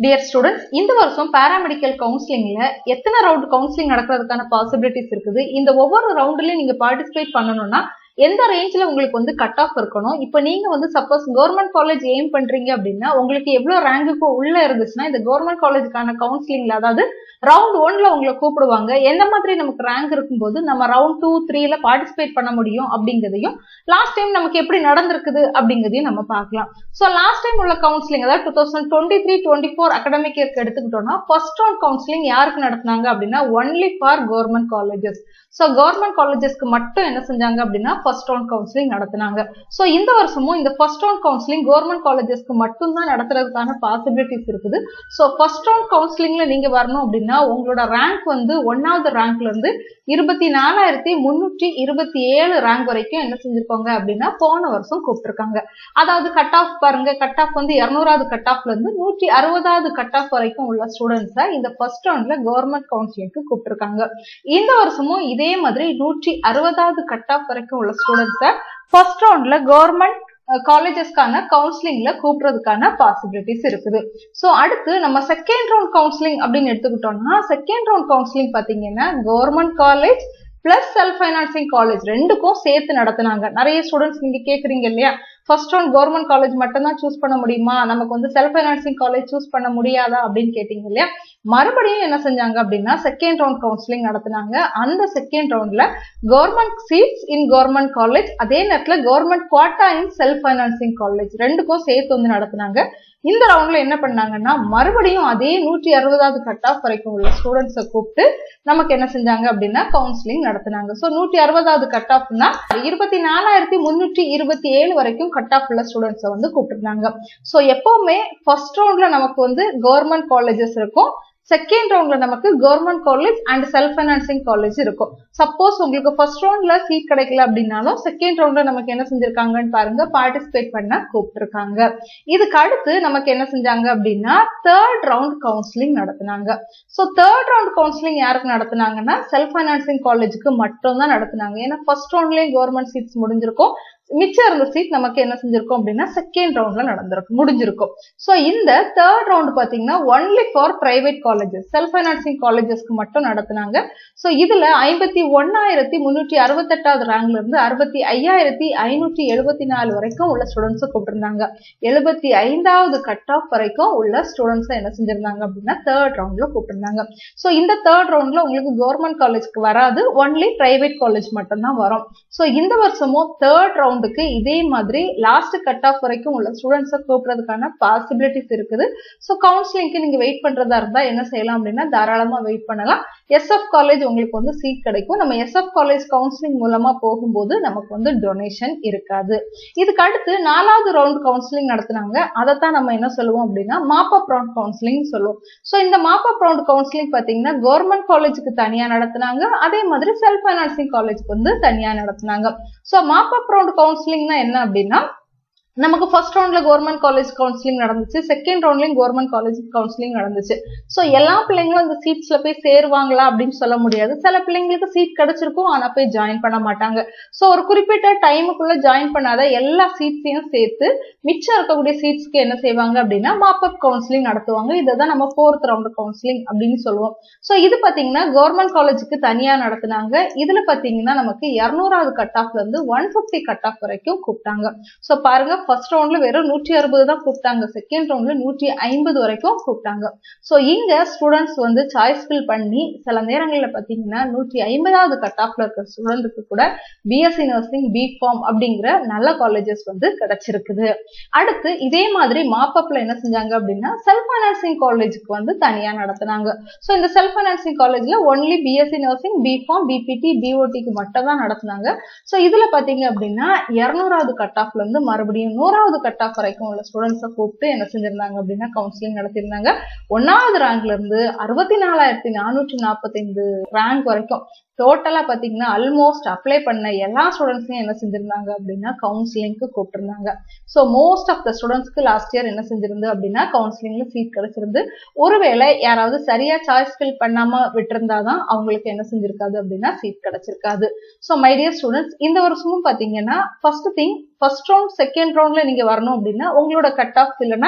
dear students இந்த வருஷம் paramedical கவுன்சிலிங்ல எத்தனை ரவுண்ட் கவுன்சிலிங் நடக்கிறதுக்கான பாசிபிலிட்டிஸ் இருக்குது இந்த ஒவ்வொரு ரவுண்ட்லயும் நீங்க பார்ட்டிசிபேட் பண்ணணும்னா எந்த ரேஞ்சில் உங்களுக்கு வந்து கட் ஆஃப் இருக்கணும் இப்போ நீங்க வந்து சப்போஸ் கவர்மெண்ட் காலேஜ் எய்ம் பண்றீங்க அப்படின்னா உங்களுக்கு எவ்வளவு ரேங்குக்கு உள்ள இருந்துச்சுன்னா இந்த கவர்மெண்ட் காலேஜுக்கான கவுன்சிலிங்ல அதாவது ரவுண்ட் ஒன்ல உங்களை கூப்பிடுவாங்க எந்த மாதிரி நமக்கு ரேங்க் இருக்கும்போது நம்ம ரவுண்ட் டூ த்ரீல பார்ட்டிசிபேட் பண்ண முடியும் அப்படிங்கிறதையும் லாஸ்ட் டைம் நமக்கு எப்படி நடந்திருக்குது அப்படிங்கிறதையும் நம்ம பார்க்கலாம் ஸோ லாஸ்ட் டைம் உள்ள கவுன்சிலிங் அதாவது two thousand twenty three twenty four academic இயர்க்கு எடுத்துக்கிட்டோம்னா ஃபர்ஸ்ட் ரவுண்ட் கவுன்சிலிங் யாருக்கு நடத்தினாங்க அப்படின்னா only for government colleges so government காலேஜஸ்க்கு மட்டும் என்ன செஞ்சாங்க அப்படின்னா ஃபர்ஸ்ட் ரவுண்ட் கவுன்சிலிங் நடத்தினாங்க ஸோ இந்த வருஷமும் இந்த ஃபர்ஸ்ட் ரவுண்ட் கவுன்சிலிங் கவர்மெண்ட் காலேஜஸ்க்கு மட்டும் தான் நடத்துறதுக்கான பாசிபிலிட்டிஸ் இருக்குது ஸோ ஃபர்ஸ்ட் ரவுண்ட் கவுன்சிலிங்ல நீங்க வரணும் அப்படின்னா உங்களோட ரேங்க் வந்து ஒன்னாவது ரேங்க்ல இருந்து இருபத்தி நாலாயிரத்தி முன்னூற்றி இருபத்தி ஏழு ரேங்க் வரைக்கும் என்ன செஞ்சிருக்கோங்க அப்படின்னா போன வருஷம் கூப்பிட்டுருக்காங்க அதாவது கட் ஆஃப் பாருங்க கட் ஆஃப் வந்து இருநூறாவது கட் ஆஃப்ல இருந்து நூற்றி அறுபதாவது கட் ஆஃப் வரைக்கும் உள்ள ஸ்டூடெண்ட்ஸை இந்த ஃபர்ஸ்ட் ரவுண்ட்ல கவர்மெண்ட் கவுன்சிலிங்க்கு கூப்பிட்டுருக்காங்க இந்த வருஷமும் இதே மாதிரி நூற்றி அறுபதாவது கட் ஆஃப் வரைக்கும் உள்ள ஸ்டூடெண்ட்ஸை ஃபர்ஸ்ட் ரவுண்ட்ல கவர்மெண்ட் காலேஜஸ்க்கான கவுன்சிலிங்ல கூப்பிடுறதுக்கான பாசிபிலிட்டிஸ் இருக்குது ஸோ அடுத்து நம்ம செகண்ட் ரவுண்ட் கவுன்சிலிங் அப்படின்னு எடுத்துக்கிட்டோம்னா செகண்ட் ரவுண்ட் கவுன்சிலிங் பாத்தீங்கன்னா government college plus self financing college ரெண்டுக்கும் சேர்த்து நடத்தினாங்க நிறைய ஸ்டூடெண்ட்ஸ் நீங்க கேக்குறீங்க இல்லையா ஃபர்ஸ்ட் ரவுண்ட் கவர்மெண்ட் காலேஜ் மட்டும் தான் சூஸ் பண்ண முடியுமா நமக்கு வந்து செல்ஃப் ஃபைனான்சிங் காலேஜ் சூஸ் பண்ண முடியாதா அப்படின்னு கேட்டீங்க இல்லையா மறுபடியும் என்ன செஞ்சாங்க அப்படின்னா செகண்ட் ரவுண்ட் கவுன்சிலிங் நடத்தினாங்க அந்த செகண்ட் ரவுண்ட்ல government seats in government college அதே நேரத்துல government quota in self financing college ரெண்டுக்கும் சேர்த்து வந்து நடத்தினாங்க இந்த ரவுண்ட்ல என்ன பண்ணாங்கன்னா மறுபடியும் அதே நூற்றி அறுபதாவது கட் ஆஃப் வரைக்கும் உள்ள ஸ்டூடெண்ட்ஸை கூப்பிட்டு நமக்கு என்ன செஞ்சாங்க அப்படின்னா கவுன்சிலிங் நடத்தினாங்க ஸோ நூற்றி அறுபதாவது கட் ஆஃப்னா இருபத்தி நாலாயிரத்தி முன்னூற்றி இருபத்தி ஏழு வரைக்கும் கட் ஆஃப் உள்ள ஸ்டூடெண்ட்ஸை வந்து கூப்பிட்டுருந்தாங்க ஸோ எப்பவுமே ஃபர்ஸ்ட் ரவுண்ட்ல நமக்கு வந்து கவர்மெண்ட் காலேஜஸ் இருக்கும் செகண்ட் ரவுண்ட்ல நமக்கு government college and self financing college இருக்கும் சப்போஸ் உங்களுக்கு ஃபர்ஸ்ட் ரவுண்ட்ல சீட் கிடைக்கல அப்படின்னாலும் செகண்ட் ரவுண்ட்ல நமக்கு என்ன செஞ்சிருக்காங்கன்னு பாருங்க பார்ட்டிசிபேட் பண்ண கூப்பிட்டுருக்காங்க இதுக்கு அடுத்து நமக்கு என்ன செஞ்சாங்க அப்படின்னா தேர்ட் ரவுண்ட் கவுன்சிலிங் நடத்தினாங்க ஸோ தேர்ட் ரவுண்ட் கவுன்சிலிங் யாருக்கு நடத்தினாங்கன்னா செல்ஃப் ஃபைனான்சிங் காலேஜுக்கு மட்டும் தான் நடத்தினாங்க ஏன்னா ஃபர்ஸ்ட் ரவுண்ட்லயும் கவர்மெண்ட் சீட்ஸ் முடிஞ்சிருக்கும் மிச்சம் இருந்த சீட் நமக்கு என்ன செஞ்சிருக்கோம் அப்படின்னா செகண்ட் ரவுண்ட்ல நடந்திருக்கும் முடிஞ்சிருக்கும் ஸோ இந்த தேர்ட் ரவுண்ட் பாத்தீங்கன்னா only for private colleges self financing காலேஜஸ்க்கு மட்டும் நடத்தினாங்க ஸோ இதுல ஐம்பத்தி ஒன்னாயிரத்தி முன்னூற்றி அறுபத்தெட்டாவது ரேங்க்ல இருந்து அறுபத்தி ஐயாயிரத்தி ஐநூற்றி எழுபத்தி நாலு வரைக்கும் உள்ள ஸ்டூடெண்ட்ஸை கூப்பிட்டிருந்தாங்க எழுபத்தி ஐந்தாவது கட் ஆஃப் வரைக்கும் உள்ள ஸ்டூடெண்ட்ஸை என்ன செஞ்சிருந்தாங்க அப்படின்னா தேர்ட் ரவுண்ட்ல கூப்பிட்டிருந்தாங்க ஸோ இந்த தேர்ட் ரவுண்ட்ல உங்களுக்கு கவர்மெண்ட் காலேஜ்க்கு வராது ஒன்லி பிரைவேட் காலேஜ் மட்டும்தான் வரும் ஸோ இந்த வருஷமும் தேர்ட் ரவுண்ட் ரவுண்டுக்கு இதே மாதிரி லாஸ்ட் கட் ஆஃப் வரைக்கும் உள்ள ஸ்டூடெண்ட்ஸை கூப்பிடுறதுக்கான பாசிபிலிட்டிஸ் இருக்குது ஸோ கவுன்சிலிங்க்கு நீங்க வெயிட் பண்றதா இருந்தா என்ன செய்யலாம் அப்படின்னா தாராளமா வெயிட் பண்ணலாம் எஸ்எஃப் காலேஜ் உங்களுக்கு வந்து சீட் கிடைக்கும் நம்ம எஸ்எஃப் காலேஜ் கவுன்சிலிங் மூலமா போகும்போது நமக்கு வந்து டொனேஷன் இருக்காது இதுக்கு அடுத்து நாலாவது ரவுண்ட் கவுன்சிலிங் நடத்தினாங்க அதைத்தான் நம்ம என்ன சொல்லுவோம் அப்படின்னா மாப்பப் ரவுண்ட் கவுன்சிலிங் சொல்லுவோம் ஸோ இந்த மாப்பப் ரவுண்ட் கவுன்சிலிங் பாத்தீங்கன்னா கவர்மெண்ட் காலேஜுக்கு தனியா நடத்தினாங்க அதே மாதிரி செல்ஃப் ஃபைனான்சிங் காலேஜுக்கு வந்து தனியா நடத்தினாங்க ஸோ மாப்பப் ரவுண்ட் கவுன்சிலிங்னா என்ன அப்படின்னா நமக்கு ஃபர்ஸ்ட் ரவுண்ட்ல கவர்மெண்ட் காலேஜ் கவுன்சிலிங் நடந்துச்சு செகண்ட் ரவுண்ட்லயும் கவர்மெண்ட் காலேஜ் கவுன்சிலிங் நடந்துச்சு ஸோ எல்லா பிள்ளைங்களும் இந்த சீட்ஸ்ல போய் சேருவாங்களா அப்படின்னு சொல்ல முடியாது சில பிள்ளைங்களுக்கு சீட் கிடைச்சிருக்கும் ஆனா போய் ஜாயின் பண்ண மாட்டாங்க ஸோ ஒரு குறிப்பிட்ட டைமுக்குள்ள ஜாயின் பண்ணாத எல்லா சீட்ஸையும் சேர்த்து மிச்சம் இருக்கக்கூடிய சீட்ஸ்க்கு என்ன செய்வாங்க அப்படின்னா மாப்பப் கவுன்சிலிங் நடத்துவாங்க இதை தான் நம்ம ஃபோர்த் ரவுண்ட் கவுன்சிலிங் அப்படின்னு சொல்லுவோம் ஸோ இது பாத்தீங்கன்னா கவர்மெண்ட் காலேஜுக்கு தனியா நடத்தினாங்க இதுல பாத்தீங்கன்னா நமக்கு இருநூறாவது கட் ஆஃப்ல இருந்து ஒன் பிப்டி கட் ஆஃப் வரைக்கும் கூப்பிட்டாங்க ஸோ பாருங்க ஃபர்ஸ்ட் ரவுண்ட்ல வெறும் நூற்றி அறுபது தான் கூப்பிட்டாங்க செகண்ட் ரவுண்ட்ல நூற்றி ஐம்பது வரைக்கும் கூப்பிட்டாங்க ஸோ இங்க ஸ்டூடெண்ட்ஸ் வந்து சாய்ஸ் ஃபில் பண்ணி சில நேரங்களில் பார்த்தீங்கன்னா நூற்றி ஐம்பதாவது கட் ஆஃப்ல இருக்கிற ஸ்டூடெண்ட்டுக்கு கூட பிஎஸ்சி நர்சிங் பிகாம் அப்படிங்கிற நல்ல காலேஜஸ் வந்து கிடைச்சிருக்குது அடுத்து இதே மாதிரி மாப்பப்ல என்ன செஞ்சாங்க அப்படின்னா செல்ஃப் ஃபைனான்சிங் காலேஜுக்கு வந்து தனியா நடத்தினாங்க ஸோ இந்த செல்ஃப் ஃபைனான்சிங் காலேஜ்ல only BSc nursing BCom BPT பிஓடிக்கு மட்டும் தான் நடத்தினாங்க ஸோ இதுல பாத்தீங்க அப்படின்னா இருநூறாவது கட் ஆஃப்ல இருந்து மறுபடியும் நூறாவது கட் ஆஃப் வரைக்கும் உள்ள ஸ்டூடெண்ட்ஸை கூப்பிட்டு என்ன செஞ்சிருந்தாங்க அப்படின்னா கவுன்சிலிங் நடத்திருந்தாங்க ஒன்னாவது ரேங்க்ல இருந்து அறுபத்தி நாலாயிரத்தி நானூற்றி நாற்பத்தைந்து ரேங்க் வரைக்கும் டோட்டலா பாத்தீங்கன்னா ஆல்மோஸ்ட் அப்ளை பண்ண எல்லா ஸ்டூடெண்ட்ஸையும் என்ன செஞ்சிருந்தாங்க அப்படின்னா கவுன்சிலிங்க்கு கூப்பிட்டிருந்தாங்க ஸோ மோஸ்ட் ஆஃப் த ஸ்டூடெண்ட்ஸ்க்கு லாஸ்ட் இயர் என்ன செஞ்சிருந்து அப்படின்னா கவுன்சிலிங்ல சீட் கிடைச்சிருந்து ஒருவேளை யாராவது சரியா சாய்ஸ் ஃபில் பண்ணாம விட்டிருந்தாதான் அவங்களுக்கு என்ன செஞ்சிருக்காது அப்படின்னா சீட் கிடைச்சிருக்காது ஸோ மை டியர் ஸ்டூடெண்ட்ஸ் இந்த வருஷமும் பாத்தீங்கன்னா first thing first round second ரவுண்ட்ல நீங்க வரணும் அப்படின்னா உங்களோட கட் ஆஃப் இல்லைன்னா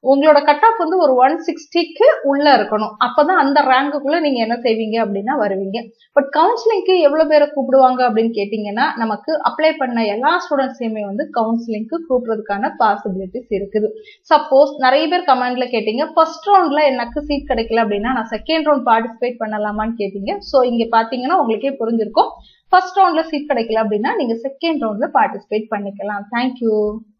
உங்களோட கட் ஆஃப் வந்து ஒரு ஒன் சிக்ஸ்டிக்கு உள்ள இருக்கணும் அப்பதான் அந்த ரேங்குக்குள்ள நீங்க என்ன செய்வீங்க அப்படின்னா வருவீங்க பட் கவுன்சிலிங்க்கு எவ்வளவு பேரை கூப்பிடுவாங்க அப்படின்னு கேட்டீங்கன்னா நமக்கு அப்ளை பண்ண எல்லா ஸ்டூடெண்ட்ஸையுமே வந்து கவுன்சிலிங்க்கு கூப்பிடுறதுக்கான பாசிபிலிட்டிஸ் இருக்குது சப்போஸ் நிறைய பேர் கமெண்ட்ல கேட்டீங்க ஃபர்ஸ்ட் ரவுண்ட்ல எனக்கு சீட் கிடைக்கல அப்படின்னா நான் செகண்ட் ரவுண்ட் பார்ட்டிசிபேட் பண்ணலாமான்னு கேட்டீங்க ஸோ இங்க பாத்தீங்கன்னா உங்களுக்கே புரிஞ்சிருக்கும் ஃபர்ஸ்ட் ரவுண்ட்ல சீட் கிடைக்கல அப்படின்னா நீங்க செகண்ட் ரவுண்ட்ல பார்ட்டிசிபேட் பண்ணிக்கலாம் தேங்க்யூ